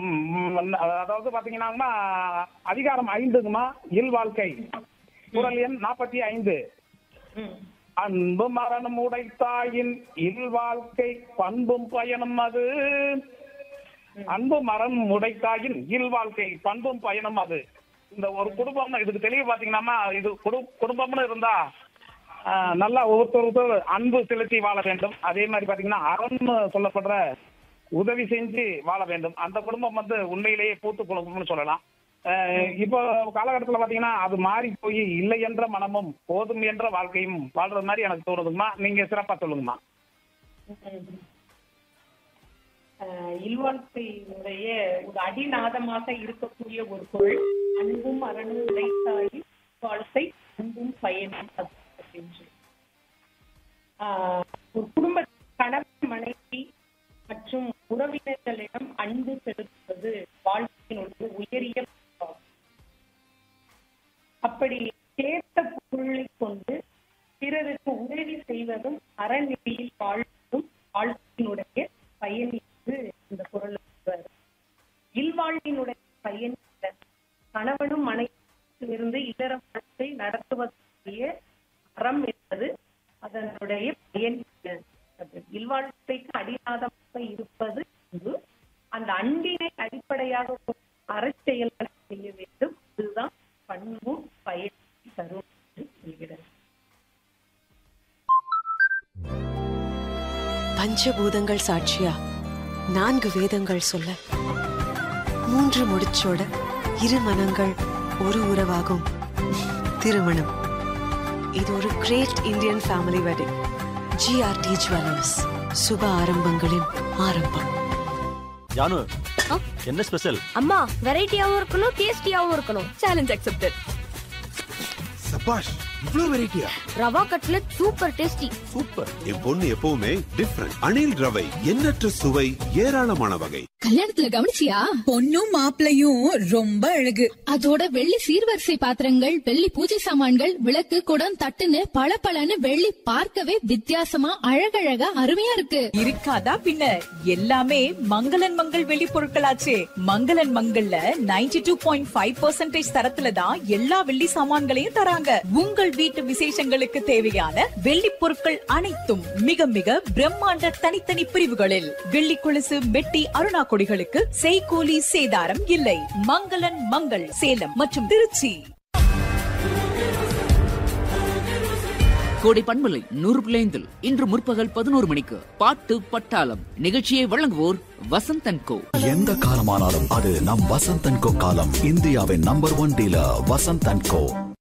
ம், ம், அதாவது பாத்தீங்கன்னா அதிகாரம் ஐந்துங்கம்மா இல்வாழ்க்கை குரல் எண் நாற்பத்தி ஐந்து ம். அன்பு மரணம் உடைத்தாயின் இல்வாழ்க்கை பண்பும் பயனும் அது அன்பு மரம் உடைத்தாயின் இல்வாழ்க்கை பண்பும் பயனும் அது இந்த ஒரு குடும்பம் இதுக்கு தெளிவு பாத்தீங்கன்னா இது குடு- குடும்பம்னு இருந்தா ஆஹ், நல்லா ஒருத்தர் அன்பு செலுத்தி வாழ வேண்டும் அதே மாதிரி பாத்தீங்கன்னா அறம்னு சொல்லப்படுற உதவி செஞ்சு வாழ வேண்டும் அந்த குடும்பம் வந்து உண்மையிலேயே பூத்து குடும்பம்னு சொல்லலாம் ஆஹ், இப்போ காலகட்டத்துல பாத்தீங்கன்னா அது மாறி போய் இல்லை என்ற மனமும் போதும் என்ற வாழ்க்கையும் வாழ்றது மாதிரி எனக்கு தோணுதுங்கம்மா நீங்க சிறப்பா சொல்லுங்கம்மா ம். ஆஹ் இல்வாழ்க்கையினுடைய ஒரு அடிநாதமாக இருக்கக்கூடிய ஒரு பொருள் அன்பும் அரணும் உடைத்தாய் வாழ்க்கை அன்பும் பயனும் அது அப்படின்னு ஆஹ் ஒரு குடும்ப கணவன் மனைவி மற்றும் உறவினர்களிடம் அன்பு செலுத்துவது வாழ்க்கையினுடைய உயரிய பண்பாகும். அப்படி சேர்த்த பொருளை கொண்டு பிறருக்கு உதவி செய்வதும் அறநெறியில் வாழ்வதும் வாழ்க்கையினுடைய பயன் என்று இந்த குரல் சொல்றாரு. இல்வாழ்வினுடைய பயன் என்ன? கணவனும் மனைவியிலிருந்து இதர வாழ்க்கை நடத்துவதற்குரிய அறம் என்பது அதனுடைய பயன் என்ன? அது இல்வாழ்க்கைக்கு அடிநாதமாக இருப்பது அன்பு. அந்த அன்பினை அடிப்படையாக கொண்டு அறச்செயல்களை செய்ய வேண்டும் இதுதான் பண்பும் பயன் தரும் என்று சொல்கிறது பஞ்சபூதங்கள் சாட்சியா நான்கு வேதங்கள் சொல்ல மூன்று முடிச்சோட இரு மனங்கள் ஒரு உறவாகும் திருமணம் இது ஒரு great Indian family wedding GRT jewellers சுப ஆரம்பங்களின் ஆரம்பம் ஜானு என்ன ஸ்பெஷல் அம்மா வெரைட்டியாவும் இருக்கணும் டேஸ்டியாவும் இருக்கணும் சேலஞ்ச் அக்செப்டட் சபாஷ் இவ்ளோ வெரைட்டியா rava cutlet super tasty super என் பொண்ணு எப்பவுமே டிஃப்ரெண்ட் அணில் ரவை எண்ணற்ற சுவை ஏராளமான வகை கல்யாணத்துல கவனிச்சியா பொண்ணும் மாப்பிளையும் ரொம்ப அழகு அதோட வெள்ளி சீர்வரிசை பாத்திரங்கள் வெள்ளி பூஜை சாமான்கள் விளக்கு குடம் தட்டுன்னு பளபளன்னு வெள்ளி பார்க்கவே வித்தியாசமா அழகழகா அருமையா இருக்கு இருக்காதா பின்ன எல்லாமே மங்களன் மங்கள் வெளி பொருட்களாச்சே மங்களன் மங்கள்ல 92.5% டூ பாயிண்ட் ஃபைவ் தரத்துல தான் எல்லா வெள்ளி சாமான்களையும் தராங்க உங்கள் வீட்டு விசேஷங்களுக்கு தேவையான வெள்ளி பொருட்கள் அனைத்தும் மிக மிக பிரம்மாண்ட தனித்தனி பிரிவுகளில் வெள்ளி கொலுசு மெட்டி அருணா கொடிகளுக்கு செய்கூலி சேதாரம் இல்லை மங்களன் மங்கள் சேலம் மற்றும் திருச்சி கோடை பண்பலை நூறு பிள்ளைந்தில் இன்று முற்பகல் பதினோரு மணிக்கு பாட்டு பட்டாளம் நிகழ்ச்சியை வழங்குவோர் வசந்தன் கோ எந்த காலமானாலும் அது நம் வசந்த் அண்ட் கோ காலம் இந்தியாவின் number one dealer Vasanth and go